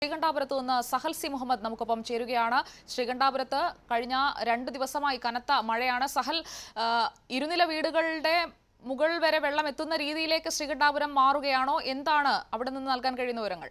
ശ്രീകണ്ഠാപുരത്ത് നിന്ന് സഹൽ സി മുഹമ്മദ് നമുക്കൊപ്പം ചേരുകയാണ് ശ്രീകണ്ഠാപുരത്ത് കഴിഞ്ഞ രണ്ട് ദിവസമായി കനത്ത മഴയാണ് സഹൽ ആ, ഇരുനില വീടുകളുടെ മുകൾ വരെ വെള്ളം എത്തുന്ന രീതിയിലേക്ക് ശ്രീകണ്ഠാപുരം മാറുകയാണോ എന്താണ് അവിടെ നിന്ന് നൽകാൻ കഴിയുന്ന വിവരങ്ങൾ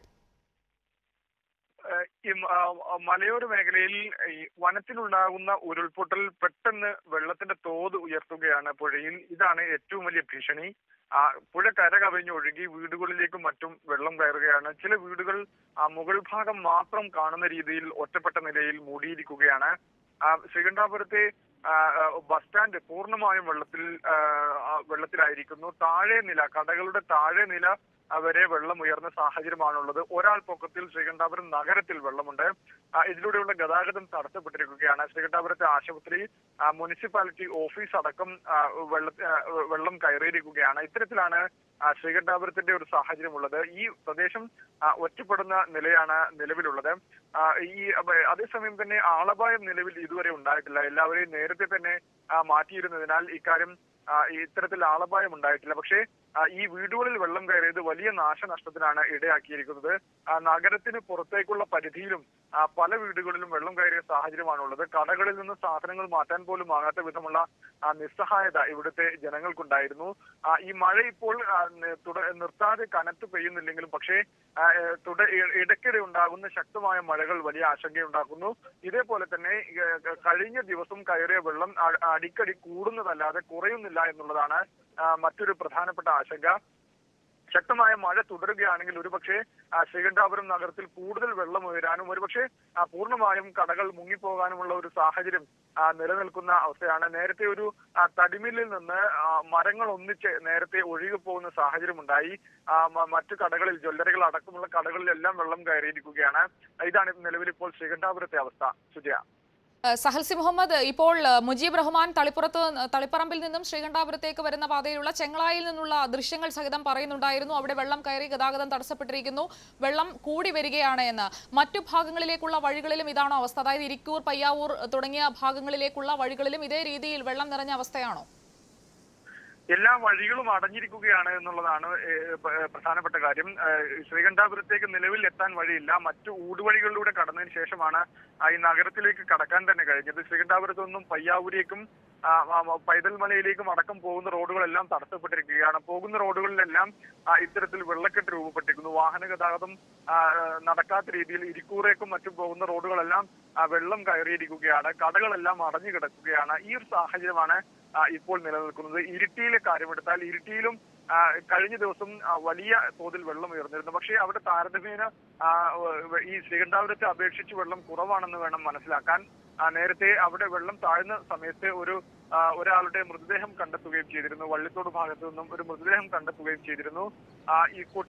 ഏഹ് ഈ മ- ആ മലയോര മേഖലയിൽ ഈ വനത്തിലുണ്ടാകുന്ന ഉരുൾപൊട്ടൽ പെട്ടെന്ന് വെള്ളത്തിന്റെ തോത് ഉയർത്തുകയാണ് പുഴയിൽ ഇതാണ് ഏറ്റവും വലിയ ഭീഷണി ആ പുഴ കര കവിഞ്ഞൊഴുകി വീടുകളിലേക്കും മറ്റും വെള്ളം കയറുകയാണ് ചില വീടുകൾ ആ മുകൾ ഭാഗം മാത്രം കാണുന്ന രീതിയിൽ ഒറ്റപ്പെട്ട നിലയിൽ മൂടിയിരിക്കുകയാണ് ആ ശ്രീകണ്ഠാപുരത്തെ ആ, ആ, ബസ് സ്റ്റാൻഡ് പൂർണ്ണമായും വെള്ളത്തിൽ ആ, ആ, വെള്ളത്തിലായിരിക്കുന്നു താഴെ നില കടകളുടെ താഴെ നില ആ, വരെ വെള്ളം ഉയർന്ന സാഹചര്യമാണുള്ളത് ഒരാൾ പൊക്കത്തിൽ ശ്രീകണ്ഠാപുരം നഗരത്തിൽ വെള്ളമുണ്ട് ആ, ഇതിലൂടെയുള്ള ഗതാഗതം തടസ്സപ്പെട്ടിരിക്കുകയാണ് ശ്രീകണ്ഠാപുരത്തെ ആശുപത്രി ആ, മുനിസിപ്പാലിറ്റി ഓഫീസ് അടക്കം ആ, വെള്ള ആ, വെള്ളം കയറിയിരിക്കുകയാണ് ഇത്തരത്തിലാണ് ആ, ശ്രീകണ്ഠാപുരത്തിന്റെ ഒരു സാഹചര്യമുള്ളത് ഈ പ്രദേശം ആ, ഒറ്റപ്പെടുന്ന നിലയാണ് നിലവിലുള്ളത് ആ, ഈ അപ്പ- അതേസമയം തന്നെ ആളപായം നിലവിൽ ഇതുവരെ ഉണ്ടായിട്ടില്ല എല്ലാവരെയും നേരത്തെ തന്നെ ആ, മാറ്റിയിരുന്നതിനാൽ ഇക്കാര്യം ആ, ഇത്തരത്തിൽ ആളപായം ഉണ്ടായിട്ടില്ല പക്ഷേ ആ, ഈ വീടുകളിൽ വെള്ളം കയറിയത് വലിയ നാശനഷ്ടത്തിനാണ് ഇടയാക്കിയിരിക്കുന്നത് ആ, നഗരത്തിന് പുറത്തേക്കുള്ള പരിധിയിലും ആ, പല വീടുകളിലും വെള്ളം കയറിയ സാഹചര്യമാണുള്ളത് കടകളിൽ നിന്ന് സാധനങ്ങൾ മാറ്റാൻ പോലും ആകാത്ത വിധമുള്ള ആ, നിസ്സഹായത ഇവിടുത്തെ ജനങ്ങൾക്കുണ്ടായിരുന്നു ആ, ഈ മഴ ഇപ്പോൾ ആ, നി- തുട- നിർത്താതെ കനത്ത് പെയ്യുന്നില്ലെങ്കിലും പക്ഷേ ആ, ഏ, തുട ഇ- ഇടയ്ക്കിടെ ഉണ്ടാകുന്ന ശക്തമായ മഴകൾ വലിയ ആശങ്കയുണ്ടാക്കുന്നു ഇതേപോലെ തന്നെ ഏ, കഴിഞ്ഞ ദിവസം കയറിയ വെള്ളം അ- അടിക്കടി കൂടുന്നതല്ലാതെ കുറയുന്നില്ല എന്നുള്ളതാണ് ആ, മറ്റൊരു പ്രധാനപ്പെട്ട ആശങ്ക ശക്തമായ മഴ തുടരുകയാണെങ്കിൽ ഒരുപക്ഷെ ആ, ശ്രീകണ്ഠാപുരം നഗരത്തിൽ കൂടുതൽ വെള്ളം ഉയരാനും ഒരുപക്ഷെ ആ, പൂർണ്ണമായും കടകൾ മുങ്ങിപ്പോകാനുമുള്ള ഒരു സാഹചര്യം ആ, നിലനിൽക്കുന്ന അവസ്ഥയാണ് നേരത്തെ ഒരു ആ, തടിമില്ലിൽ നിന്ന് ആ, മരങ്ങൾ ഒന്നിച്ച് നേരത്തെ ഒഴുകി പോകുന്ന സാഹചര്യം ഉണ്ടായി ആ, മ- മറ്റു കടകളിൽ ജ്വല്ലറികൾ അടക്കമുള്ള കടകളിലെല്ലാം വെള്ളം കയറിയിരിക്കുകയാണ് ഇതാണ് നിലവിൽ ഇപ്പോൾ ശ്രീകണ്ഠാപുരത്തെ അവസ്ഥ സുജയ ആ, സഹൽ സി മുഹമ്മദ് ഇപ്പോൾ ആ, മുജീബ് റഹ്മാൻ തളിപ്പുറത്ത് തളിപ്പറമ്പിൽ നിന്നും ശ്രീകണ്ഠാപുരത്തേക്ക് വരുന്ന പാതയിലുള്ള ചെങ്ങളായിൽ നിന്നുള്ള ദൃശ്യങ്ങൾ സഹിതം പറയുന്നുണ്ടായിരുന്നു അവിടെ വെള്ളം കയറി ഗതാഗതം തടസ്സപ്പെട്ടിരിക്കുന്നു വെള്ളം കൂടി വരികയാണ് എന്ന് മറ്റു ഭാഗങ്ങളിലേക്കുള്ള വഴികളിലും ഇതാണോ അവസ്ഥ അതായത് ഇരിക്കൂർ പയ്യാവൂർ തുടങ്ങിയ ഭാഗങ്ങളിലേക്കുള്ള വഴികളിലും ഇതേ രീതിയിൽ വെള്ളം നിറഞ്ഞ അവസ്ഥയാണോ എല്ലാ വഴികളും അടഞ്ഞിരിക്കുകയാണ് എന്നുള്ളതാണ് ഏഹ്, പ- ഏഹ്, പ്രധാനപ്പെട്ട കാര്യം ഏഹ്, ശ്രീകണ്ഠാപുരത്തേക്ക് നിലവിൽ എത്താൻ വഴിയില്ല മറ്റു ഊടുവഴികളിലൂടെ കടന്നതിന് ശേഷമാണ് ആ, ഈ നഗരത്തിലേക്ക് കടക്കാൻ തന്നെ കഴിഞ്ഞത് ശ്രീകണ്ഠാപുരത്തു നിന്നും പയ്യാവൂരേക്കും ആ, ആ, പൈതൽ മലയിലേക്കും അടക്കം പോകുന്ന റോഡുകളെല്ലാം തടസ്സപ്പെട്ടിരിക്കുകയാണ് പോകുന്ന റോഡുകളിലെല്ലാം ആ, ഇത്തരത്തിൽ വെള്ളക്കെട്ട് രൂപപ്പെട്ടിരിക്കുന്നു വാഹന ഗതാഗതം ആ, നടക്കാത്ത രീതിയിൽ ഇരിക്കൂറേക്കും മറ്റും പോകുന്ന റോഡുകളെല്ലാം ആ, വെള്ളം കയറിയിരിക്കുകയാണ് കടകളെല്ലാം അടഞ്ഞു കിടക്കുകയാണ് ഈ ഒരു സാഹചര്യമാണ് ആ, ഇപ്പോൾ നിലനിൽക്കുന്നത് ഇരിട്ടിയിലെ കാര്യമെടുത്താൽ ഇരിട്ടിയിലും ആ, കഴിഞ്ഞ ദിവസം ആ, വലിയ തോതിൽ വെള്ളം ഉയർന്നിരുന്നു പക്ഷേ അവിടെ താരതമ്യേന ആ, വ- ഈ ശ്രീകണ്ഠാപുരത്തെ അപേക്ഷിച്ച് വെള്ളം കുറവാണെന്ന് വേണം മനസ്സിലാക്കാൻ ആ, നേരത്തെ അവിടെ വെള്ളം താഴ്ന്ന സമയത്ത് ഒരു ആ, ഒരാളുടെ മൃതദേഹം കണ്ടെത്തുകയും ചെയ്തിരുന്നു വള്ളിത്തോട് ഭാഗത്തു നിന്നും ഒരു മൃതദേഹം കണ്ടെത്തുകയും ചെയ്തിരുന്നു ആ, ഈ